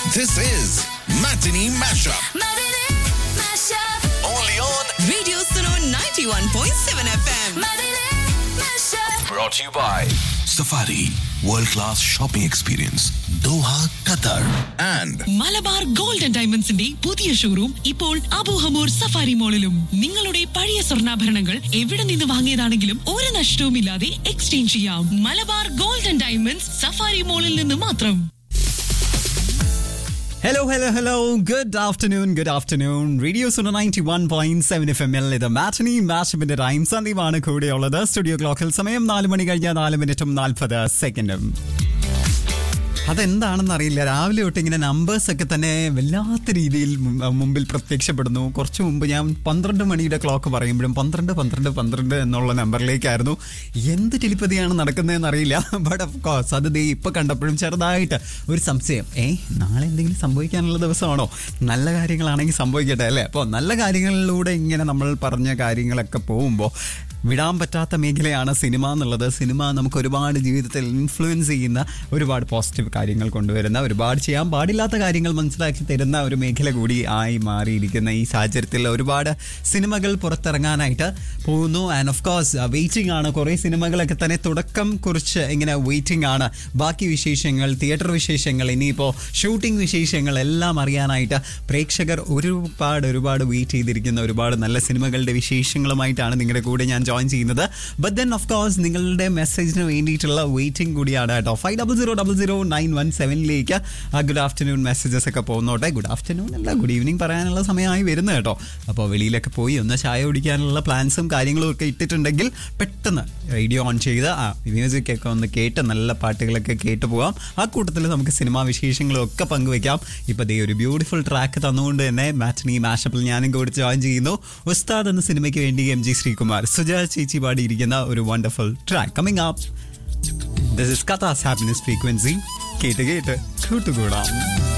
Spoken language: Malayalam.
This is Matinee Mashup. Matinee Mashup. Only on. Radio Suno 91.7 FM. Matinee Mashup. Brought to you by Safari World Class Shopping Experience, Doha, Qatar. And Malabar gold and ഡയമണ്ട്സിന്റെ പുതിയ ഷോറൂം ഇപ്പോൾ അബൂഹമൂർ സഫാരി മോളിലും നിങ്ങളുടെ പഴയ സ്വർണ്ണാഭരണങ്ങൾ എവിടെ നിന്ന് വാങ്ങിയതാണെങ്കിലും ഒരു നഷ്ടവുമില്ലാതെ എക്സ്ചേഞ്ച് ചെയ്യാം Malabar gold and diamonds safari മോളിൽ നിന്ന് മാത്രം hello hello hello good afternoon good afternoon radio Suno ninety one point seven F M L ഇത് മാറ്റനി മാഷപ്പിന്റെ ടൈം സന്ദീപാണ് കൂടെയുള്ളത് സ്റ്റുഡിയോ ക്ലോക്കിൽ സമയം നാല് മണി കഴിഞ്ഞ നാല് മിനിറ്റും നാൽപ്പത് സെക്കൻഡും അതെന്താണെന്ന് അറിയില്ല രാവിലെ തൊട്ട് ഇങ്ങനെ നമ്പേഴ്സ് ഒക്കെ തന്നെ വല്ലാത്ത രീതിയിൽ മു- മുമ്പിൽ പ്രത്യക്ഷപ്പെടുന്നു കുറച്ച് മുമ്പ് ഞാൻ പന്ത്രണ്ട് മണിയുടെ ക്ലോക്ക് പറയുമ്പോഴും പന്ത്രണ്ട് പന്ത്രണ്ട് പന്ത്രണ്ട് എന്നുള്ള നമ്പറിലേക്കായിരുന്നു എന്ത് ടെലിപ്പതിയാണ് നടക്കുന്നതെന്ന് അറിയില്ല ബട്ട് ഓഫ് കോഴ്സ് അത് ദേ ഇപ്പൊ കണ്ടപ്പോഴും ചെറുതായിട്ട് ഒരു സംശയം ഏ നാളെ എന്തെങ്കിലും സംഭവിക്കാനുള്ള ദിവസമാണോ നല്ല കാര്യങ്ങളാണെങ്കിൽ സംഭവിക്കട്ടെ അല്ലേ അപ്പോൾ നല്ല കാര്യങ്ങളിലൂടെ ഇങ്ങനെ നമ്മൾ പറഞ്ഞ കാര്യങ്ങളൊക്കെ പോകുമ്പോൾ വിടാൻ പറ്റാത്ത മേഖലയാണ് സിനിമ എന്നുള്ളത് സിനിമ നമുക്ക് ഒരുപാട് ജീവിതത്തിൽ ഇൻഫ്ലുവൻസ് ചെയ്യുന്ന ഒരുപാട് പോസിറ്റീവ് കാര്യങ്ങൾ കൊണ്ടുവരുന്ന ഒരുപാട് ചെയ്യാൻ പാടില്ലാത്ത കാര്യങ്ങൾ മനസ്സിലാക്കി തരുന്ന ഒരു മേഖല കൂടി ആയി മാറിയിരിക്കുന്ന ഈ സാഹചര്യത്തിൽ ഒരുപാട് സിനിമകൾ പുറത്തിറങ്ങാനായിട്ട് പോകുന്നു ആൻഡ് ഓഫ് കോഴ്സ് വെയിറ്റിംഗ് ആണ് കുറേ സിനിമകളൊക്കെ തന്നെ തുടക്കം കുറിച്ച് ഇങ്ങനെ വെയിറ്റിംഗ് ആണ് ബാക്കി വിശേഷങ്ങൾ തിയേറ്റർ വിശേഷങ്ങൾ ഇനിയിപ്പോൾ ഷൂട്ടിംഗ് വിശേഷങ്ങൾ എല്ലാം അറിയാനായിട്ട് പ്രേക്ഷകർ ഒരുപാട് ഒരുപാട് വെയിറ്റ് ചെയ്തിരിക്കുന്ന ഒരുപാട് നല്ല സിനിമകളുടെ വിശേഷങ്ങളുമായിട്ടാണ് നിങ്ങളുടെ കൂടെ ഞാൻ ജോയിൻ ചെയ്യുന്നത് ബട്ട് ദെൻ ഓഫ് കോഴ്സ് നിങ്ങളുടെ മെസ്സേജിന് വേണ്ടിയിട്ടുള്ള വെയിറ്റിംഗ് കൂടിയാണ് കേട്ടോ five double zero double zero nine one സെവനിലേക്ക് ആ ഗുഡ് ആഫ്റ്റർനൂൺ മെസ്സേജസ് ഒക്കെ പോകുന്നോട്ടെ ഗുഡ് ആഫ്റ്റർനൂൺ അല്ല ഗുഡ് ഈവനിങ് പറയാനുള്ള സമയമായി വരുന്നു കേട്ടോ അപ്പോൾ വെളിയിലൊക്കെ പോയി ഒന്ന് ചായ കുടിക്കാനുള്ള പ്ലാൻസും കാര്യങ്ങളും ഒക്കെ ഇട്ടിട്ടുണ്ടെങ്കിൽ പെട്ടെന്ന് റേഡിയോ ഓൺ ചെയ്ത് ആ മ്യൂസിക് ഒക്കെ ഒന്ന് കേട്ട് നല്ല പാട്ടുകളൊക്കെ കേട്ട് പോകാം ആ കൂട്ടത്തിൽ നമുക്ക് സിനിമാ വിശേഷങ്ങളും ഒക്കെ പങ്കുവെക്കാം ഇപ്പോൾ ദേ ഒരു ബ്യൂട്ടിഫുൾ ട്രാക്ക് തന്നുകൊണ്ട് തന്നെ മാറ്റിനി മാഷപ്പിൽ ഞാനും കൂടി ജോയിൻ ചെയ്യുന്നു ഉസ്താദ് എന്ന സിനിമയ്ക്ക് വേണ്ടി എം ജി ശ്രീകുമാർ സുജ ചേച്ചി പാടിയിരിക്കുന്ന ഒരു wonderful track coming up this is Katha's happiness frequency കേട്ട് കേട്ട് കൂട്ടുകൂടാം